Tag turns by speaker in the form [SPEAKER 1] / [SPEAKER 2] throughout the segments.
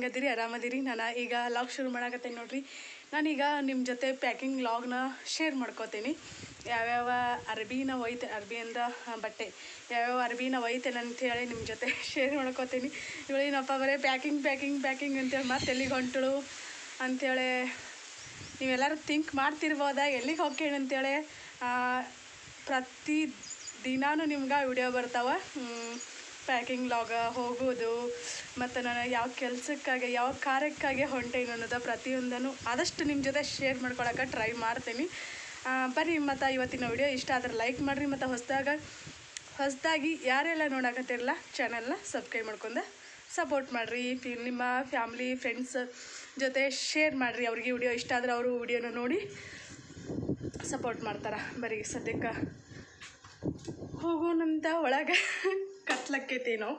[SPEAKER 1] ಹೆಂಗದಿರಿ ಆರಾಮದಿರಿ ನಾನು ಈಗ ಲಾಗ್ ಶುರು ಮಾಡಕತ್ತೇನೆ ನೋಡ್ರಿ ನಾನೀಗ ನಿಮ್ಮ ಜೊತೆ ಪ್ಯಾಕಿಂಗ್ ಲಾಗ್ನ ಶೇರ್ ಮಾಡ್ಕೋತೀನಿ ಯಾವ್ಯಾವ ಅರ್ಬಿನ ಒಯ್ತೆ ಅರ್ಬಿಯಿಂದ ಆ, ಬಟ್ಟೆ ಯಾವ್ಯಾವ ಅರ್ಬಿನ ಒಯ್ತೇನೆ ಅಂಥೇಳಿ ನಿಮ್ಮ ಜೊತೆ ಶೇರ್ ಮಾಡ್ಕೋತೀನಿ ಇವಳೇನಪ್ಪ ಬರೀ ಪ್ಯಾಕಿಂಗ್ ಪ್ಯಾಕಿಂಗ್ ಪ್ಯಾಕಿಂಗ್ ಅಂತೇಳಿ ಮತ್ತೆ ಎಲ್ಲಿಗೆ ಹೊಂಟಳು ಅಂಥೇಳಿ ನೀವೆಲ್ಲರೂ ಥಿಂಕ್ ಮಾಡ್ತಿರ್ಬೋದಾ ಎಲ್ಲಿಗೆ ಹೋಗ್ಕೇಳಿ ಅಂತೇಳಿ ಆ, ಪ್ರತಿ ದಿನಾನು ನಿಮ್ಗೆ ವಿಡಿಯೋ ಬರ್ತಾವೆ ಪ್ಯಾಕಿಂಗ್ ಲಾಗ ಹೋಗೋದು ಮತ್ತು ನಾನು ಯಾವ ಕೆಲಸಕ್ಕಾಗಿ ಯಾವ ಕಾರ್ಯಕ್ಕಾಗಿ ಹೊಂಟೇನು ಅನ್ನೋದು ಪ್ರತಿಯೊಂದನ್ನು ಆದಷ್ಟು ನಿಮ್ಮ ಜೊತೆ ಶೇರ್ ಮಾಡ್ಕೊಳಕ್ಕೆ ಟ್ರೈ ಮಾಡ್ತೀನಿ ಆ, ಬರ್ರಿ ಮತ್ತು ಇವತ್ತಿನ ವಿಡಿಯೋ ಇಷ್ಟ ಆದ್ರೆ ಲೈಕ್ ಮಾಡಿರಿ ಮತ್ತು ಹೊಸದಾಗ ಹೊಸದಾಗಿ ಯಾರೆಲ್ಲ ನೋಡಕತ್ತಿರಲ್ಲ ಚಾನಲ್ನ ಸಬ್ಸ್ಕ್ರೈಬ್ ಮಾಡ್ಕೊಂಡು ಸಪೋರ್ಟ್ ಮಾಡಿರಿ ನಿಮ್ಮ ಫ್ಯಾಮ್ಲಿ ಫ್ರೆಂಡ್ಸ್ ಜೊತೆ ಶೇರ್ ಮಾಡಿರಿ ಅವ್ರಿಗೆ ವಿಡಿಯೋ ಇಷ್ಟ ಆದ್ರೆ ಅವರು ವಿಡಿಯೋನ ನೋಡಿ ಸಪೋರ್ಟ್ ಮಾಡ್ತಾರೆ ಬರೀ ಸದ್ಯಕ್ಕೆ ಹೋಗೋಣಂತ ಒಳಗೆ ಕತ್ಲಕ್ಕೈತೇನೋ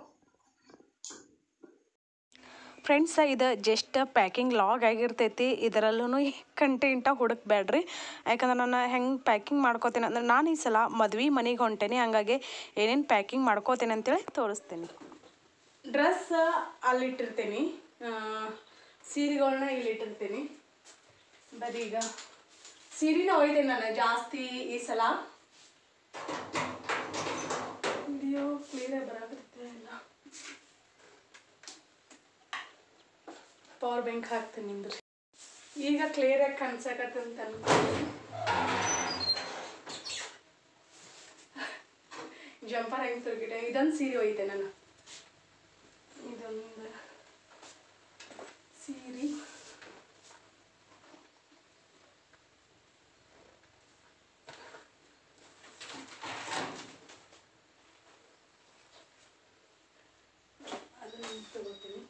[SPEAKER 1] ಫ್ರೆಂಡ್ಸ್ ಇದು ಜಸ್ಟ್ ಪ್ಯಾಕಿಂಗ್ ಲಾಗ್ ಆಗಿರ್ತೈತಿ ಇದರಲ್ಲೂ ಕಂಟೆಂಟ ಹುಡುಕ್ಬೇಡ್ರಿ ಯಾಕಂದ್ರೆ ನಾನು ಹೆಂಗೆ ಪ್ಯಾಕಿಂಗ್ ಮಾಡ್ಕೋತೀನಿ ಅಂದ್ರೆ ನಾನು ಈ ಸಲ ಮದ್ವೆ ಮನೆಗೆ ಹೊಂಟೇನಿ ಹಂಗಾಗಿ ಏನೇನು ಪ್ಯಾಕಿಂಗ್ ಮಾಡ್ಕೋತೀನಿ ಅಂತೇಳಿ ತೋರಿಸ್ತೀನಿ ಡ್ರೆಸ್ ಅಲ್ಲಿಟ್ಟಿರ್ತೀನಿ ಸೀರೆಗಳನ್ನ ಇಲ್ಲಿಟ್ಟಿರ್ತೀನಿ ಬರೀ ಈಗ ಸೀರೆನ ಒಯ್ತೇನೆ ನಾನು ಜಾಸ್ತಿ ಈ ಸಲ ವಿಡಿಯೋ ಕ್ಲಿಯರೇ ಬರಾಗುತ್ತೆ ಇಲ್ಲ ಪವರ್ ಬ್ಯಾಂಕ್ ಹಾಕ್ತೀನಿ ನಿಂದ್ರಿ ಈಗ ಕ್ಲಿಯರಾಗಿ ಕಾಣಿಸಕತ್ತಂತ ಅನ್ಕೊಂಡು ಜಂಪರ್ ಹೆಂಗೆ ತಿರುಗಿಡೆ ಇದೊಂದು ಸೀರೆ ಒಯ್ತೆ ನಾನು ಇದೊಂದು ಸೀರೆ ಅದನ್ನು ತಗೋತೀನಿ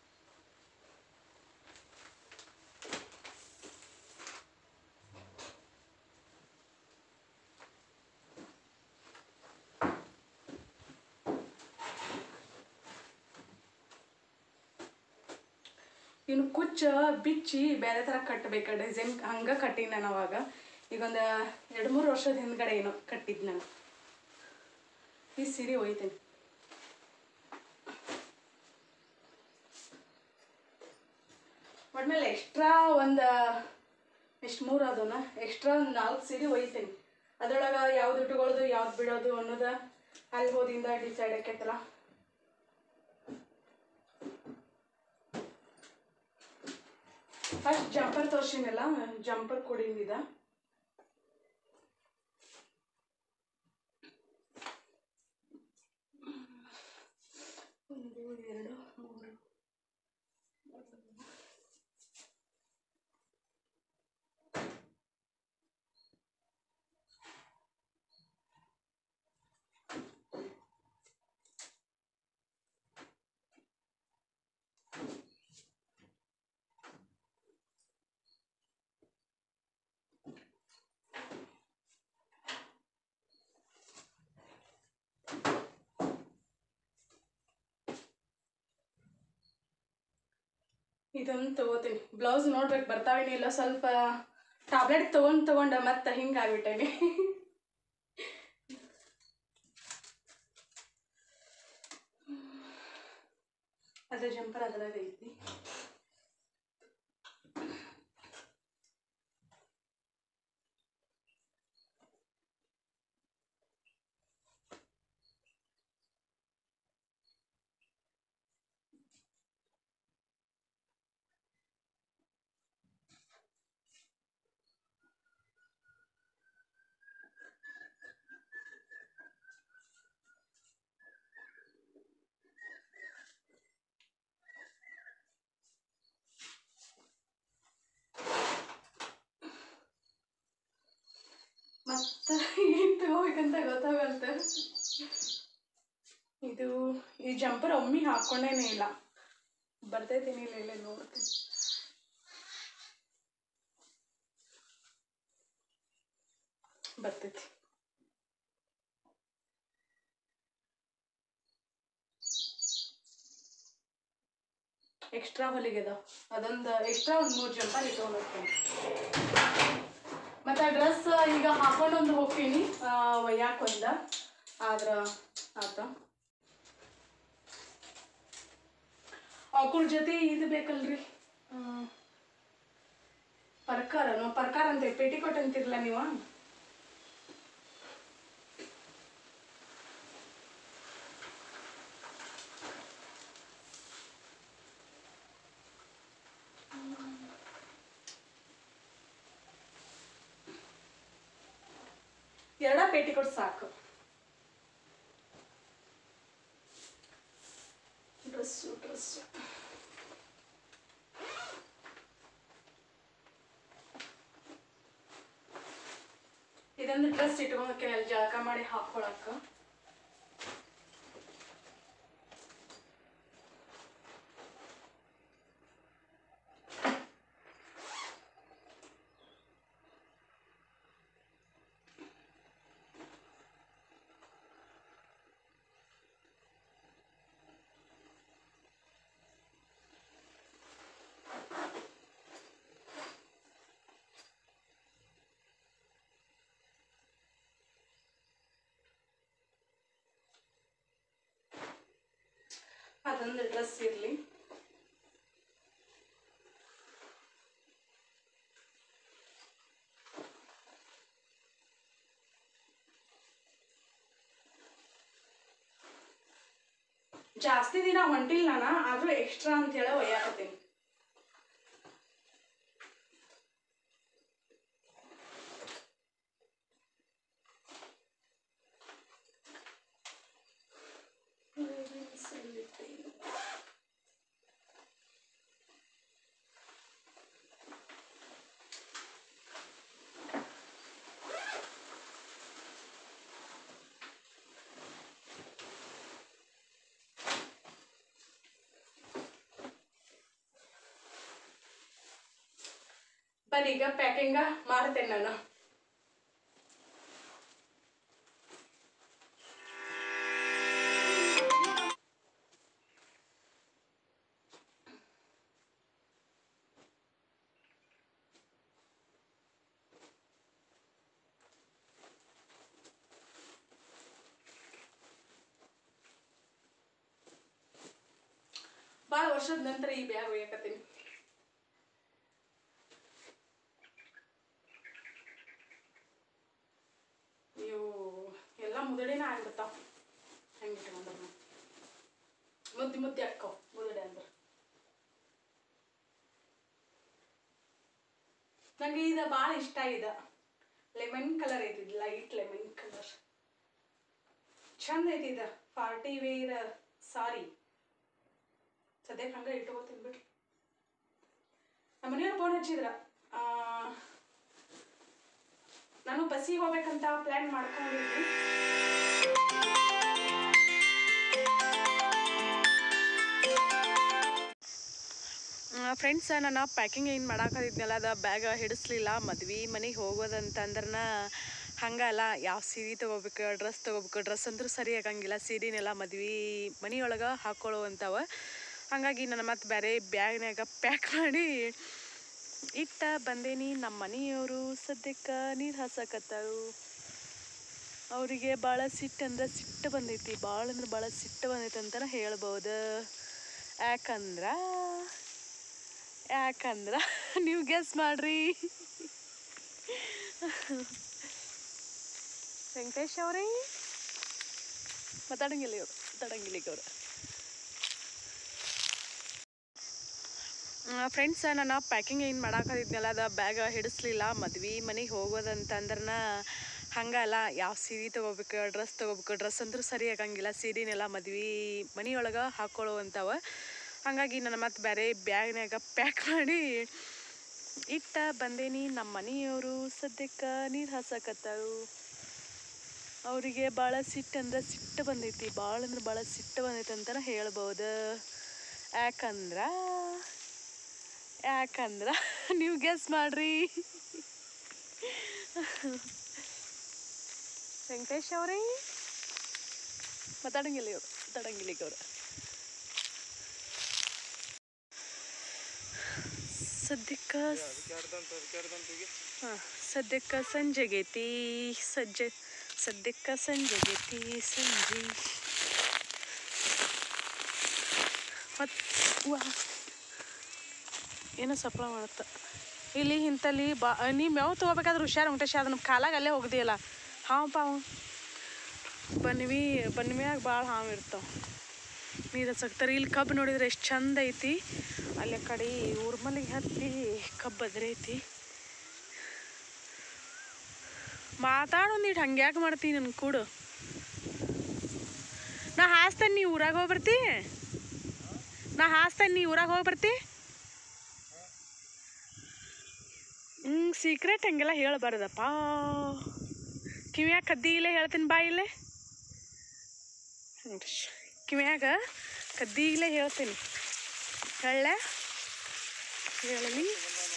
[SPEAKER 1] ಇನ್ನು ಕುಚ್ಚ ಬಿಚ್ಚಿ ಬೇರೆ ಥರ ಕಟ್ಟಬೇಕು ಡಿಸೈನ್ ಹಂಗೆ ಕಟ್ಟೀನಿ ನಾನು ಅವಾಗ ಈಗ ಒಂದು ಎರಡು ಮೂರು ವರ್ಷದ ಹಿಂದ್ಗಡೆ ಏನೋ ಕಟ್ಟಿದ್ದು ನಾನು ಈ ಸೀರೆ ಒಯ್ತೇನೆ ಒಟ್ಮೇಲೆ ಎಕ್ಸ್ಟ್ರಾ ಒಂದು ಎಷ್ಟು ಮೂರು ಅದನ್ನ ಎಕ್ಸ್ಟ್ರಾ ಒಂದು ನಾಲ್ಕು ಸೀರೆ ಒಯ್ತೇನೆ ಅದ್ರೊಳಗೆ ಯಾವ್ದು ಇಟ್ಕೊಳ್ಳೋದು ಯಾವ್ದು ಬಿಡೋದು ಅನ್ನೋದು ಅಲ್ಲಿ ಹೋದಿಂದ ಡಿಸೈಡ್ ಆಕೈತಲ್ಲ ಫಸ್ಟ್ ಜಂಪರ್ ತೋರ್ಸಿನಲ್ಲ ಜಂಪರ್ ಕೊಡಿಂದಿದ ಒಂದು ಎರಡು ಮೂರು ಇದೊಂದು ತಗೋತೀನಿ ಬ್ಲೌಸ್ ನೋಡ್ಬೇಕು ಬರ್ತಾವೇನೋ ಇಲ್ಲ ಸ್ವಲ್ಪ ಟ್ಯಾಬ್ಲೆಟ್ ತೊಗೊಂಡು ತೊಗೊಂಡ ಮತ್ತೆ ಹಿಂಗೆ ಆಗ್ಬಿಟ್ಟೇನಿ ಅದೇ ಜಂಪರ್ ಅದ್ರಾಗ ಐತಿ ಮತ್ತೆ ಏನು ತಗೋಬೇಕಂತ ಗೊತ್ತಾಗಲ್ತ ಇದು ಈ ಜಂಪರ್ ಒಮ್ಮೆ ಹಾಕೊಂಡೇನೇ ಇಲ್ಲ ಬರ್ತೈತೀನಿ ಇಲ್ಲ ಇಲ್ಲ ನೋಡ್ತೀನಿ ಬರ್ತೈತಿ ಎಕ್ಸ್ಟ್ರಾ ಹೊಲಿಗೆ ಅದಾವ ಅದೊಂದು ಎಕ್ಸ್ಟ್ರಾ ಒಂದು ಮೂರು ಜಂಪರ್ ಇಟ್ಕೊಂಡು ಹೋಗ್ತೀನಿ ಮತ್ತು ಡ್ರೆಸ್ ಈಗ ಹಾಕೊಂಡೊಂದು ಹೋಗ್ತೀನಿ ಒಯ್ಯಾಕೊಂದ ಆದ್ರೆ ಆತ ಅವಕುಳ ಜೊತೆ ಇದು ಬೇಕಲ್ರಿ ಆ, ಪರ್ಕಾರನೋ ಪರ್ಕಾರ ಅಂತ ಪೇಟಿಕೋಟ್ ಅಂತಿರಲ್ಲ ನೀವು ಎರಡ ಪೇಟಿಕೋಟ್ ಸಾಕು ಡ್ರೆಸ್ಸು ಡ್ರೆಸ್ಸು ಇದೊಂದು ಡ್ರೆಸ್ ಇಟ್ಕೊಂಡಕ್ಕೆ ಅಲ್ಲಿ ಜಳಕ ಮಾಡಿ ಹಾಕೊಳಕ ಅದೊಂದು ಡ್ರೆಸ್ ಇರಲಿ ಜಾಸ್ತಿ ದಿನ ಹೊಂಟಿಲ್ಲ ನಾನು ಆದ್ರೂ ಎಕ್ಸ್ಟ್ರಾ ಅಂತ ಹೇಳಿ ಒಯ್ಯಾಕತ್ತೀನಿ ಬನ್ನಿ ಈಗ ಪ್ಯಾಕಿಂಗ ಮಾಡ್ತೇನೆ ನಾನು ಭಾಳ ವರ್ಷದ ನಂತರ ಈ ಬ್ಯಾಗ್ ಒಯ್ಯಕತ್ತೀನಿ ಇವು ಎಲ್ಲ ಮುದಡಿನ ಆಗ್ಬಿಡ್ತಾವ ಹೆಂಗೆ ಇಟ್ಕೊಂಡ್ರು ಮುದ್ದೆ ಮುದ್ದೆ ಅಕ್ಕವ ಮುದಡೆ ಅಂದ್ರೆ ನಂಗೆ ಇದು ಭಾಳ ಇಷ್ಟ ಇದೆ ಲೆಮನ್ ಕಲರ್ ಐತಿ ಲೈಟ್ ಲೆಮನ್ ಕಲರ್ ಚಂದ ಐತಿ ಇದು ಪಾರ್ಟಿ ವೇರ್ ಸಾರಿ ಸದ್ಯಕ್ಕೆ ಹಂಗೆ ಇಟ್ಕೋತೀನಿ ಬಿಡ್ರಿ ನಮ್ಮ ಮನೆಯವ್ರು ಫೋನ್ ಹಚ್ಚಿದ್ರ ಆ, ನಾನು ಬಸ್ಸಿಗೆ ಹೋಗ್ಬೇಕಂತ ಪ್ಲ್ಯಾನ್ ಮಾಡ್ಕೊಂಡಿದ್ವಿ ಫ್ರೆಂಡ್ಸ್ ನಾನು ಪ್ಯಾಕಿಂಗ್ ಏನು ಮಾಡಾಕತ್ತಿದ್ನಲ್ಲ ಅದು ಬ್ಯಾಗ್ ಹಿಡಿಸ್ಲಿಲ್ಲ ಮದ್ವೆ ಮನೆಗೆ ಹೋಗೋದಂತಂದ್ರನ ಹಂಗಲ್ಲ ಯಾವ ಸೀರೆ ತೊಗೋಬೇಕು ಡ್ರೆಸ್ ತೊಗೋಬೇಕು ಡ್ರೆಸ್ ಅಂದ್ರೂ ಸರಿ ಆಗಂಗಿಲ್ಲ ಸೀರೆನೆಲ್ಲ ಮದ್ವೆ ಮನೆಯೊಳಗೆ ಹಾಕ್ಕೊಳ್ಳುವಂಥವ ಹಾಗಾಗಿ ನಾನು ಮತ್ತೆ ಬೇರೆ ಬ್ಯಾಗ್ನಾಗ ಪ್ಯಾಕ್ ಮಾಡಿ ಇಟ್ಟ ಬಂದೇನಿ ನಮ್ಮ ಮನೆಯವರು ಸದ್ಯಕ್ಕೆ ನೀರು ಹಾಸಕತ್ತಾರು ಅವರಿಗೆ ಭಾಳ ಸಿಟ್ಟು ಅಂದ್ರೆ ಸಿಟ್ಟು ಬಂದೈತಿ ಭಾಳ ಅಂದ್ರೆ ಭಾಳ ಸಿಟ್ಟು ಬಂದೈತಿ ಅಂತಾನೆ ಹೇಳ್ಬೋದು ಯಾಕಂದ್ರೆ ಯಾಕಂದ್ರೆ ನೀವು ಗೆಸ್ ಮಾಡ್ರಿ ವೆಂಕಟೇಶ್ ಅವರೇ ಮಾತಾಡಂಗಿಲ್ಲ ಇವ್ರು ಮಾತಾಡಂಗಿಲ್ಲ ಈಗ ಅವ್ರು ಫ್ರೆಂಡ್ಸ್ ನಾನು ಪ್ಯಾಕಿಂಗ್ ಏನು ಮಾಡಾಕತ್ತಿದ್ನಲ್ಲ ಅದು ಬ್ಯಾಗ್ ಹಿಡಿಸ್ಲಿಲ್ಲ ಮದ್ವೆ ಮನೆಗೆ ಹೋಗೋದಂತಂದ್ರನ ಹಂಗಲ್ಲ ಯಾವ ಸೀರೆ ತೊಗೋಬೇಕು ಡ್ರೆಸ್ ತೊಗೋಬೇಕು ಡ್ರೆಸ್ ಅಂದ್ರೂ ಸರಿ ಆಗಂಗಿಲ್ಲ ಸೀರೆನೆಲ್ಲ ಮದ್ವೆ ಮನೆಯೊಳಗೆ ಹಾಕ್ಕೊಳ್ಳುವಂಥವ ಹಾಗಾಗಿ ನಾನು ಮತ್ತೆ ಬೇರೆ ಬ್ಯಾಗ್ನಾಗ ಪ್ಯಾಕ್ ಮಾಡಿ ಇಟ್ಟ ಬಂದೇನಿ ನಮ್ಮ ಮನೆಯವರು ಸದ್ಯಕ್ಕೆ ನೀರು ಹಾಸಕತ್ತಾರು ಅವರಿಗೆ ಭಾಳ ಸಿಟ್ಟು ಅಂದ್ರೆ ಸಿಟ್ಟು ಬಂದೈತಿ ಭಾಳ ಅಂದ್ರೆ ಭಾಳ ಸಿಟ್ಟು ಬಂದೈತಿ ಅಂತಾನೆ ಹೇಳ್ಬೋದು ಯಾಕಂದ್ರೆ ಯಾಕಂದ್ರೆ ನೀವು ಗೆಸ್ ಮಾಡ್ರಿ ವೆಂಕಟೇಶ್ ಅವರೇ ಮಾತಾಡಂಗಿಲ್ಲ ಇವ್ರು ಮಾತಾಡಂಗಿಲ್ಲ ಈಗ ಅವ್ರು ಸದ್ಯಕ್ಕೆ ಹಾಂ ಸದ್ಯಕ್ಕೆ ಸಂಜೆಗೈತಿ ಸಜ್ಜೆ ಸದ್ಯಕ್ಕೆ ಸಂಜೆಗೈತಿ ಸಂಜೆ ಮತ್ತು ವಾ ಏನೋ ಸಪ್ಲ ಮಾಡುತ್ತ ಇಲ್ಲಿ ಇಂತಲ್ಲಿ ಬಾ ನೀ ಮೇವು ತೊಗೋಬೇಕಾದ್ರೆ ಹುಷಾರು ಉಂಟೇಶ ಅದನ್ನ ಕಾಲಾಗ ಅಲ್ಲೇ ಹೋಗ್ದಿಯಲ್ಲ ಹಾವು ಪಾವು ಬನ್ವಿ ಬನ್ವಿಯಾಗ ಭಾಳ ಹಾವು ಇರ್ತಾವೆ ನೀರು ಹಚ್ಚಕ್ತಾರೆ ಇಲ್ಲಿ ಕಬ್ಬು ನೋಡಿದ್ರೆ ಎಷ್ಟು ಚಂದ ಐತಿ ಅಲ್ಲಿ ಆ ಕಡೆ ಊರ್ ಮಲ್ಲಿಗೆ ಹತ್ತಿ ಕಬ್ಬು ಅದ್ರೆ ಐತಿ ಮಾತಾಡೊಂದಿಟ್ಟು ಹಂಗ್ಯಾಕೆ ಮಾಡ್ತೀನಿ ನನ್ ಕೂಡು ನಾ ಹಾಸ್ತೇನೆ ನೀ ಊರಾಗ ಹೋಗಿ ಬರ್ತಿ ನಾ ಹಾಸ್ತೇನೆ ನೀ ಊರಾಗ ಹೋಗಿ ಬರ್ತಿ ಹ್ಞೂ ಸೀಕ್ರೆಟ್ ಹಂಗೆಲ್ಲ ಹೇಳಬಾರ್ದಪ್ಪ ಕಿವ್ಯಾಗ ಕದ್ದಿಗಿಲೆ ಹೇಳ್ತೀನಿ ಬಾ ಇಲ್ಲೇ ಕಿವ್ಯಾಗ ಕದ್ದಿಗಿಲೆ ಹೇಳ್ತೀನಿ ಹೇಳ ಹೇಳಲಿ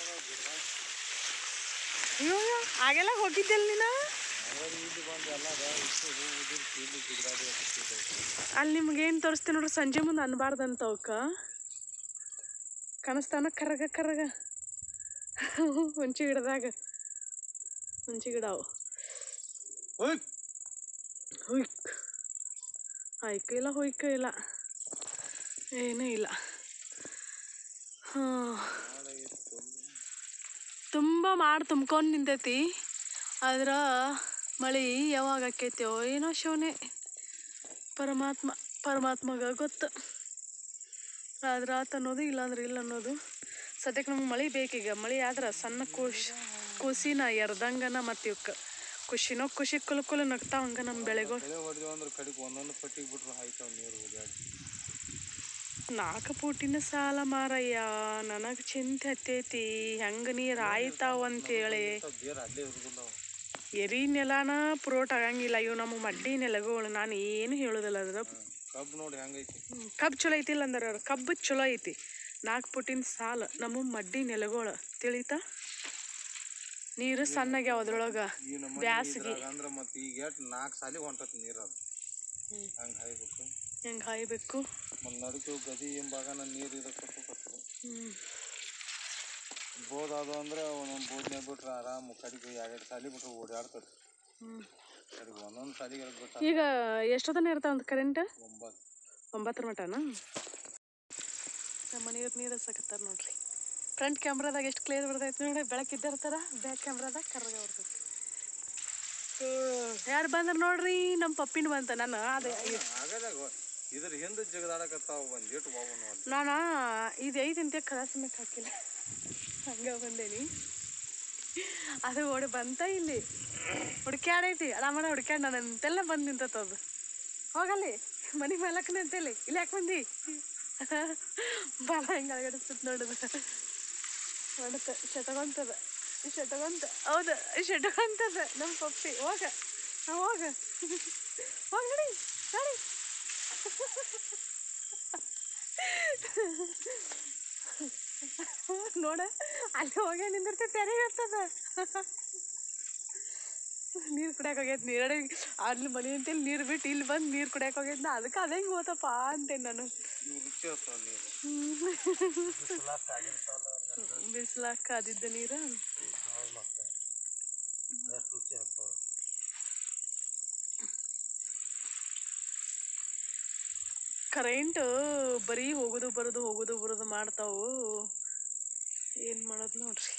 [SPEAKER 1] ಅಯ್ಯೋ ಅಯ್ಯೋ, ಆಗೆಲ್ಲ ಹೋಗಿದ್ದೆಲ್ಲ ನೀನು ಅಲ್ಲಿ ನಿಮ್ಗೆ ಏನು ತೋರಿಸ್ತೀನಿ ನೋಡ್ರಿ ಸಂಜೆ ಮುಂದೆ ಅನ್ಬಾರ್ದಂತ ಅವಕ್ಕ ಕಾಣಿಸ್ತಾನ ಕರಗ ಕರಗ ಹುಂಚಿ ಗಿಡದಾಗ ಹುಂಚಿ ಗಿಡ ಅವು ಹುಯ್ಕ್ ಆಯ್ಕ ಇಲ್ಲ ಹುಯ್ಕ ಇಲ್ಲ ಏನೂ ಇಲ್ಲ ಹಾಂ ತುಂಬ ಮಾಡಿ ತುಂಬ್ಕೊಂಡು ನಿಂತೈತಿ ಆದ್ರೆ ಮಳೆ ಯಾವಾಗ ಆಕೈತೋ ಏನೋ ಶಿವನೇ ಪರಮಾತ್ಮ ಪರಮಾತ್ಮಗ ಗೊತ್ತು ಆದ್ರೆ ಆತ ಅನ್ನೋದು ಇಲ್ಲಾಂದ್ರೆ ಇಲ್ಲ ಅನ್ನೋದು ಸದ್ಯಕ್ಕೆ ನಮ್ಗೆ ಮಳೆ ಬೇಕೀಗ ಮಳೆ ಆದ್ರೆ ಸಣ್ಣ ಖುಷ್ ಖುಷಿನ ಎರ್ದಂಗನ ಮತ್ತು ಇವಕ್ಕೆ ಖುಷಿನೋ ಖುಷಿ ಕುಲು ಕುಲು ನಗ್ತಾವ ಹಂಗ ನಮ್ಮ ಬೆಳೆಗಳು
[SPEAKER 2] ಬೆಳೆ ಹೊಡೆದೇವು ಅಂದ್ರೆ ಕಡೆಗೆ ಒಂದೊಂದು ಪಟ್ಟಿಗೆ ಬಿಟ್ರು ಆಯ್ತಾವ ನೀರು ಓಡಾಡಿ
[SPEAKER 1] ನಾಲ್ಕು ಪೂಟಿನ ಸಾಲ ಮಾರಯ್ಯ ನನಗೆ ಚಿಂತೆ ಹತ್ತೈತಿ ಹೆಂಗೆ ನೀರು ಆಯ್ತಾವ ಅಂತೇಳಿ
[SPEAKER 2] ಬೇರೆ ಅಲ್ಲೇ ಇರುದಿಲ್ಲ ಅವು.
[SPEAKER 1] ಎರಿ ನೆಲನ ಪುರೋಟ್ ಆಗಂಗಿಲ್ಲ ಇವು ನಮ್ಮ ಮಡ್ಡಿ ನೆಲಗಳು ನಾನು ಏನು ಹೇಳೋದಿಲ್ಲ ಅದ್ರ
[SPEAKER 2] ಹ್ಮ್. ಕಬ್ಬು ನೋಡಿ ಹೆಂಗೈತಿ
[SPEAKER 1] ಕಬ್ಬು ಚಲೋ ಐತಿಲ್ಲ ಅಂದ್ರೆ ಅವ್ರು ಕಬ್ಬು ಚಲೋ ಐತಿ ನಾಲ್ಕು ಪುಟ್ಟಿನ ಸಾಲ ನಮ್ಮ ಮಡ್ಡಿ ನೆಲಗಳು ತಿಳಿತಾ ನೀರು ಸಣ್ಣಗ್ಯಾವ ಅದ್ರೊಳಗೆ
[SPEAKER 2] ಈ ನಮ್ಮ
[SPEAKER 1] ಬ್ಯಾಸ್ಗಿ
[SPEAKER 2] ಅಂದ್ರೆ ಮತ್ತೆ ಈಗ ಎಷ್ಟು ನಾಲ್ಕು ಸಾಲಿಗೆ ಹೊಂಟತ್ ನೀರು ಅದು ಹಂಗೆ ಹಾಯ್ಬೇಕು
[SPEAKER 1] ಹೆಂಗೆ ಹಾಯ್ಬೇಕು
[SPEAKER 2] ಮತ್ತು ನಡುಕು ಗದಿ ಎಂಬಾಗನ ನೀರು ಇದಕ್ಕೆ ಕಟ್ಟಬೇಕು
[SPEAKER 1] ಹ್ಞೂ
[SPEAKER 2] ಬೋದ್ ಅದು ಅಂದ್ರೆ ಒಂದೊಂದು ಬೋದ್ನ್ಯಾಗ ಬಿಟ್ರೆ ಆರಾಮ್ ಕಡೆಗೆ ಎರಡೆರಡು ಸಾಲಿ ಬಿಟ್ರೆ ಓಡಾಡ್ತದೆ
[SPEAKER 1] ಹ್ಞೂ
[SPEAKER 2] ಕಡೆಗೆ ಒಂದೊಂದು ಸಾಲಿಗೆ ಎರಡು ಬಿಟ್ಟ
[SPEAKER 1] ಈಗ ಎಷ್ಟೊತ್ತನ ಇರ್ತಾವ ಒಂದು ಕರೆಂಟ್
[SPEAKER 2] ಒಂಬತ್ತು
[SPEAKER 1] ಒಂಬತ್ತರ ಮಟನ ನಮ್ಮ ಮನೆಯವ್ರು ನೀರು ಹಸಕತ್ತಾರ ನೋಡ್ರಿ ಫ್ರಂಟ್ ಕ್ಯಾಮ್ರಾದಾಗ ಎಷ್ಟು ಕ್ಲಿಯರ್ ಬರ್ತೈತೆ ನೋಡಿ ಬೆಳಕಿದ್ದಿರ್ತಾರ ಬ್ಯಾಕ್ ಕ್ಯಾಮ್ರಾದಾಗ ಕರ್ಗ ಬರ್ತೈತಿ ಯಾರು ಬಂದ್ರೆ ನೋಡ್ರಿ ನಮ್ಮ ಪಪ್ಪಿನ ಬಂತ ನಾನು ಅದೇ
[SPEAKER 2] ಆಗದಾಗ ಇದ್ರ ಹಿಂದೆ ಜಗದಾಡಕತ್ತಾವ ಬಂದಿಟ್ಟು ಬಾಬು ನೋಡಿ
[SPEAKER 1] ನಾನು ಇದು ಐದು ಅಂತ ಕಲಾಸಮಕ್ಕೆ ಹಾಕಿಲ್ಲ ಹಂಗ ಬಂದೇನಿ ಅದು ಓಡಿ ಬಂತ ಇಲ್ಲಿ ಹುಡ್ಕ್ಯಾಡೈತಿ ಆರಾಮನ ಹುಡ್ಕ್ಯಾಡ ನಾನು ಅಂತೆಲ್ಲ ಬಂದು ನಿಂತದ ಹೋಗಲ್ಲಿ ಮನೆ ಮೇಲಕ್ಕನೆ ಅಂತೇಳಿ ಇಲ್ಲಿ ಯಾಕೆ ಬಂದಿ ಬಾಲ ಹಿಂಗೆ ಅಳಗಡಿಸ್ತದ ನೋಡುದು ಮಾಡುತ್ತೆ ಶಟಗೊಂತದ ಶಟಗೊಂತ ಹೌದು ಶಟಗೊಂತದ ನಮ್ಮ ಪಪ್ಪಿ ಹೋಗ ಹಾ, ಹೋಗ ಹೋಗ ನಡಿ ನಡಿ ನೋಡ ಅಲ್ಲಿ ಹೋಗಿ ನಿಂದಿರ್ತೈತೆ ತೆರಿಗೆ ಇರ್ತದ ನೀರು ಕುಡಿಯಕ್ಕೆ ಹೋಗೈತೆ ನೀರಡೆ ಅಲ್ಲಿ ಮನೆ ಅಂತೇಳಿ ನೀರು ಬಿಟ್ಟು ಇಲ್ಲಿ ಬಂದು ನೀರು ಕುಡಿಯಕ್ಕೆ ಹೋಗೈತೆ ನಾ ಅದಕ್ಕೆ ಅದೇ ಹೆಂಗೆ ಹೋತಪ್ಪ ಅಂತೇನೆ ನಾನು
[SPEAKER 2] ಇವು ರುಚಿ ಹತ್ತಾವ ನೀರು
[SPEAKER 1] ಬಿಸಿಲಾಕ ಕಾದಿದ್ದ ನೀರು
[SPEAKER 2] ಎಷ್ಟು ರುಚಿ ಹತ್ತಾವ
[SPEAKER 1] ಕರೆಂಟ್ ಬರೀ ಹೋಗೋದು ಬರೋದು ಹೋಗೋದು ಬರೋದು ಮಾಡ್ತಾವು ಏನು ಮಾಡೋದು ನೋಡ್ರಿ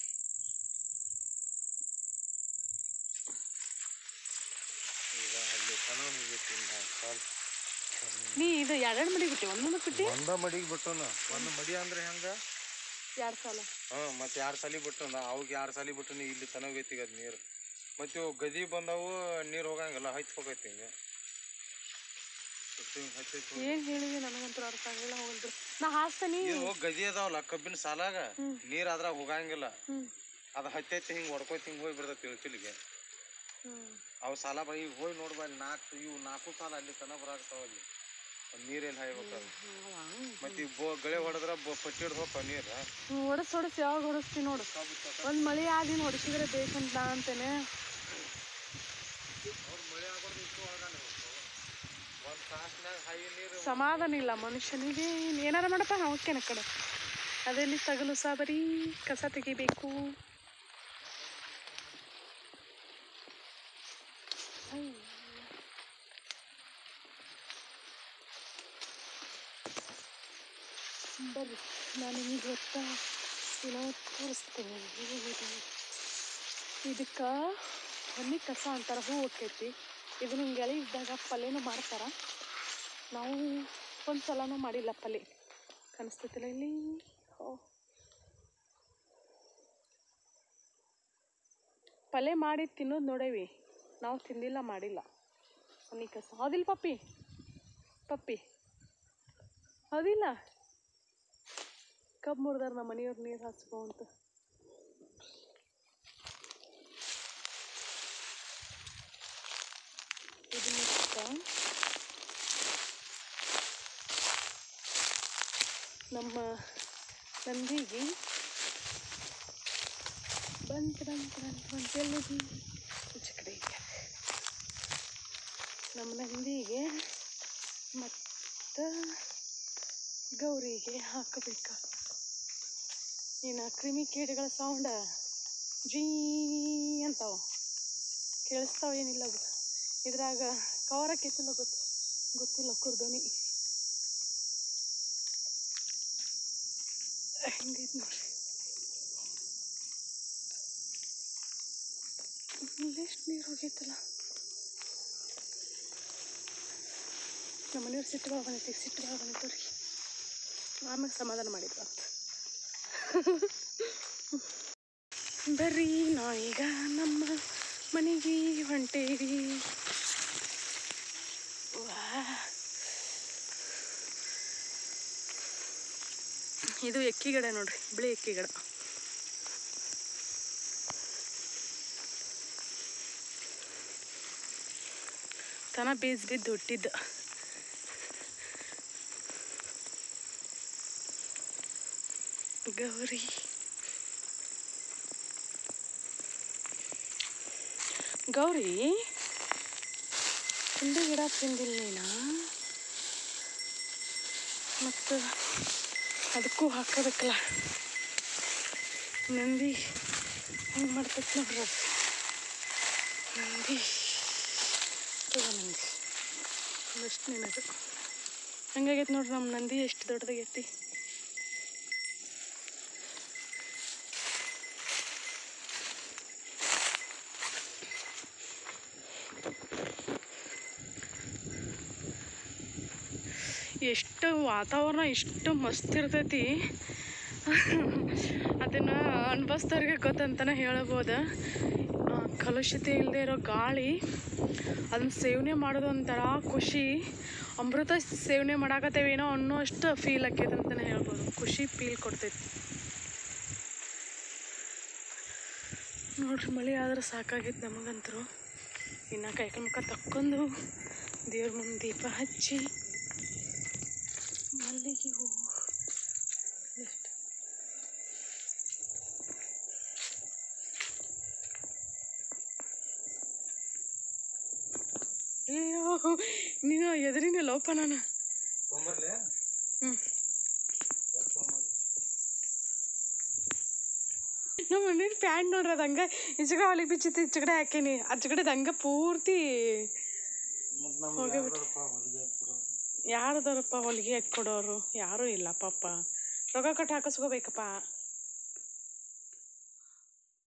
[SPEAKER 2] ಈಗ ಅಲ್ಲಿ ಚೆನ್ನಾಗಿ ಹೋಗೈತಿ ಸಾಲ್
[SPEAKER 1] ನೀ ಇದು ಎರಡೆರಡು ಮಡಿ ಬಿಟ್ಟಿ ಒಂದೊಂದು ಬಿಟ್ಟಿ
[SPEAKER 2] ಒಂದ ಮಡಿಗೆ ಬಿಟ್ಟನ ಒಂದು ಮಡಿ ಅಂದ್ರೆ ಹೆಂಗ
[SPEAKER 1] ಎರಡು ಸಾಲ
[SPEAKER 2] ಹಾ ಮತ್ತೆ ಎರಡು ಸಾಲಿ ಬಿಟ್ಟನ ಅವಾಗ ಎರಡು ಸಾಲಿ ಬಿಟ್ಟನ ಇಲ್ಲಿ ಚೆನ್ನಾಗೈತಿ ಈಗ ಅದು ನೀರು ಮತ್ತೆ ಇವು ಗದಿ ಬಂದಾವು ನೀರು ಹೋಗಂಗಿಲ್ಲ ಹಚ್ಚ ಹೋಗೈತಿ ಹಿಂಗೆ ಹಚ್ಚಿ- ಹಚ್ಚೈತಿ
[SPEAKER 1] ಏನು ಹೇಳಿದೆ ನನಗಂತೂ ಅರ್ಥ ಆಗಿಲ್ಲ ಹೋಗಲ್ರಿ ನಾ ಹಾಸ್ತೀನಿ
[SPEAKER 2] ಇದು ಗದಿ ಅದಾವಲ್ಲ ಕಬ್ಬಿನ ಸಾಲಾಗ ನೀರು ಅದ್ರಾಗ ಹೋಗಂಗಿಲ್ಲ
[SPEAKER 1] ಹ್ಞೂ
[SPEAKER 2] ಅದು ಹತ್ತೈತಿ ಹಿಂಗೆ ಹೊಡ್ಕೋತಿ ಹಿಂಗೆ ಹೋಗಿ ಬಿಡ್ತೈತಿ ತಿಳ್ತಿಲಿಗೆ
[SPEAKER 1] ಹ್ಞೂ
[SPEAKER 2] ಅವು ಸಾಲ ಬ ಈಗ ಹೋಗಿ ನೋಡ್ಬಾ ಇಲ್ಲಿ ನಾಲ್ಕು ಇವು ನಾಲ್ಕು ಸಾಲ ಅಲ್ಲಿ ತನ ಬರಾಕ್ತಾವ ಅಲ್ಲಿ ನೀರು ಎಲ್ಲಿ ಹಾಯ್ಬೇಕು ಅದು ಮತ್ತೆ ಈ ಬೋ ಗಳೆ ಹೊಡೆದ್ರ ಬೊ ಪಟ್ಟಿ ಹಿಡ್ದು ಹೋಗ್ತಾವ ನೀರು
[SPEAKER 1] ಹೊಡಸ್ ಹೊಡಸ್ ಯಾವಾಗ ಹೊಡಸ್ತಿ ನೋಡು ಒಂದು ಮಳೆ ಆದಿನ ಹೊಡಿಸಿದ್ರೆ ಬೇಕಂತ ನಾ ಅಂತೇನೆ
[SPEAKER 2] ಮಳೆ ಆಗೋದು ಇಷ್ಟು ಒಳಗಾನೆ ಒಂದು ತಾಸ್ನಾಗ ಹೈ ನೀರು
[SPEAKER 1] ಸಮಾಧಾನ ಇಲ್ಲ ಮನುಷ್ಯನಿಗೆ ಇನ್ ಏನಾರ ಮಾಡಪ್ಪ ಹೋಗ್ತೇನೆ ಕಡೆ ಅದೆಲ್ಲಿ ತಗಲು ಸಾಬರಿ ಕಸ ತೆಗಿಬೇಕು ಅಯ್ಯೋ. ಬರ್ರಿ ನಾನು ನಿಮಗೆ ಗೊತ್ತಾ ಏನೋ ತೋರಿಸ್ತೇನೆ ಇದಕ್ಕೆ ಹೊನ್ನಿ ಕಸ ಅಂತಾರೆ ಹೂ ಹೋಕ್ಕೈತಿ ಇದು ನಿಮ್ಗೆ ಎಳೆ ಇದ್ದಾಗ ಪಲ್ಯನೂ ಮಾಡ್ತಾರೆ ನಾವು ಒಂದು ಸಲನೂ ಮಾಡಿಲ್ಲ ಪಲ್ಯ ಕಾಣಿಸ್ತೈತಿಲ್ಲ ಇಲ್ಲಿ ಓ ಪಲ್ಯ ಮಾಡಿ ತಿನ್ನೋದು ನೋಡೇವಿ ನಾವು ತಿಂದಿಲ್ಲ ಮಾಡಿಲ್ಲ ಹೊನ್ನಿ ಕಸ ಹೌದಿಲ್ಲ ಪಪ್ಪಿ ಪಪ್ಪಿ ಹೌದಿಲ್ಲ ಕಬ್ಬು ಮುರಿದಾರ ನಮ್ಮ ಮನೆಯವ್ರು ನೀರು ಹಾಸ್ಕೊ ಅಂತ ಇದು ಮುಗ್ಸ್ತಾ ನಮ್ಮ ನಂದಿಗೆ ಬಂತು ಬಂತು ಬಂತು ಬಂತು ಎಲ್ಲಿದಿ ಈಚೆ ಕಡೆ ಇದೆ ನಮ್ಮ ನಂದಿಗೆ ಮತ್ತು ಗೌರಿಗೆ ಹಾಕಬೇಕು ಇನ್ನು ಕ್ರಿಮಿ ಕೀಟಗಳ ಸೌಂಡ ಜೀ ಅಂತಾವ ಕೇಳಿಸ್ತಾವ ಏನಿಲ್ಲ ಅದು ಇದ್ರಾಗ ಕವರ ಕೆತ್ತಿಲ್ಲ ಗೊತ್ತು ಗೊತ್ತಿಲ್ಲ ಕುರ್ದೋನಿ ಹೆಂಗೈತೆ ನೋಡ್ರಿ ಇಲ್ಲೆಷ್ಟು ನೀರು ಹೋಗೈತಲ್ಲ ನಮ್ಮ ಮನೆಯವ್ರು ಸಿಟ್ಟು ಭಾಳ ಬಂದೈತಿ ಸಿಟ್ಟು ಭಾಳ ಬಂದೈತವ್ರಿ ಆಮೇಲೆ ಸಮಾಧಾನ ಮಾಡಿದ್ರು ಅಂತ ಬರ್ರಿ ನಾ ಈಗ ನಮ್ಮ ಮನೆಗೆ ಹೊಂಟೇವಿ ವಾ. ಇದು ಎಕ್ಕಿ ಗಿಡ ನೋಡ್ರಿ ಬಿಳಿ ಎಕ್ಕಿ ಗಿಡ ತನ ಬೀಜ ಬಿದ್ದು ಹುಟ್ಟಿದ್ದ ಗೌರಿ ಗೌರಿ ತಿಂಡಿ ಗಿಡ ತಿಂದಿಲ್ಲ ನೀನ ಮತ್ತು ಅದಕ್ಕೂ ಹಾಕೋಬೇಕಲ್ಲ ನಂದಿ ಹೆಂಗೆ ಮಾಡ್ತೈತೆ ನೋಡ್ರಿ ಅದು. ನಂದಿ ತಗೋ ನಂದಿ ಎಷ್ಟು ನಿನದು ಹಂಗಾಗೈತೆ ನೋಡ್ರಿ ನಮ್ಮ ನಂದಿ ಎಷ್ಟು ದೊಡ್ಡದಾಗೈತಿ ಎಷ್ಟು ವಾತಾವರಣ ಇಷ್ಟು ಮಸ್ತ್ ಇರ್ತೈತಿ ಅದನ್ನು ಅನ್ಭವಿಸ್ದವ್ರಿಗೆ ಗೊತ್ತಂತಲೇ ಹೇಳ್ಬೋದು ಆ, ಕಲುಷಿತ ಇಲ್ಲದೆ ಇರೋ ಗಾಳಿ ಅದನ್ನ ಸೇವನೆ ಮಾಡೋದು ಒಂಥರ ಖುಷಿ ಅಮೃತ ಸೇವನೆ ಮಾಡಾಕತ್ತೇವೇನೋ ಅನ್ನೋ ಅಷ್ಟು ಫೀಲ್ ಆಕೈತೆ ಅಂತಲೇ ಹೇಳ್ಬೋದು ಖುಷಿ ಫೀಲ್ ಕೊಡ್ತೈತಿ ನೋಡ್ರಿ ಮಳೆ ಆದ್ರೆ ಸಾಕಾಗೈತೆ ನಮಗಂತರೂ ಇನ್ನು ಕೈಕಾಲು ಮುಖ ತಕ್ಕೊಂಡು ದೇವ್ರ ಮುಂದೆ ದೀಪ ಹಚ್ಚಿ ಮಲ್ಲಿಗೆ ಹೂವು ಎಷ್ಟು ಅಯ್ಯೋ ನೀನು ಎದುರಿನ ಲೋಪ ನಾನು
[SPEAKER 2] ತೊಂಬರ್ಲೆ
[SPEAKER 1] ಹ್ಞೂ
[SPEAKER 2] ಎಷ್ಟ್ ತೊಂಬರ್ಲಿ?
[SPEAKER 1] ನಮ್ಮ ಮನೇಲಿ ಪ್ಯಾಂಟ್ ನೋಡ್ರಿ ಅದು ಹಂಗೆ ಈಚೆಗಡೆ ಹೊಲಿಗೆ ಬಿಚ್ಚಿತ್ತು ಈಚೆಗಡೆ ಹಾಕೀನಿ ಆಚೆಗಡೆ ಹಂಗೆ ಪೂರ್ತಿ
[SPEAKER 2] ಮತ್ತ್ ನಮ್ಗ್ ಯಾರ್ದಾರಪ್ಪ ಹೊಲಿಗೆ ಹಾಕ್ಕೊಡೋರು?
[SPEAKER 1] ಯಾರದಾರಪ್ಪ ಹೊಲಿಗೆ ಹಾಕ್ಕೊಡೋರು ಯಾರೂ ಇಲ್ಲ ಪಾಪ ರೊಕ್ಕ ಕೊಟ್ಟು ಹಾಕಿಸ್ಕೋಬೇಕಪ್ಪ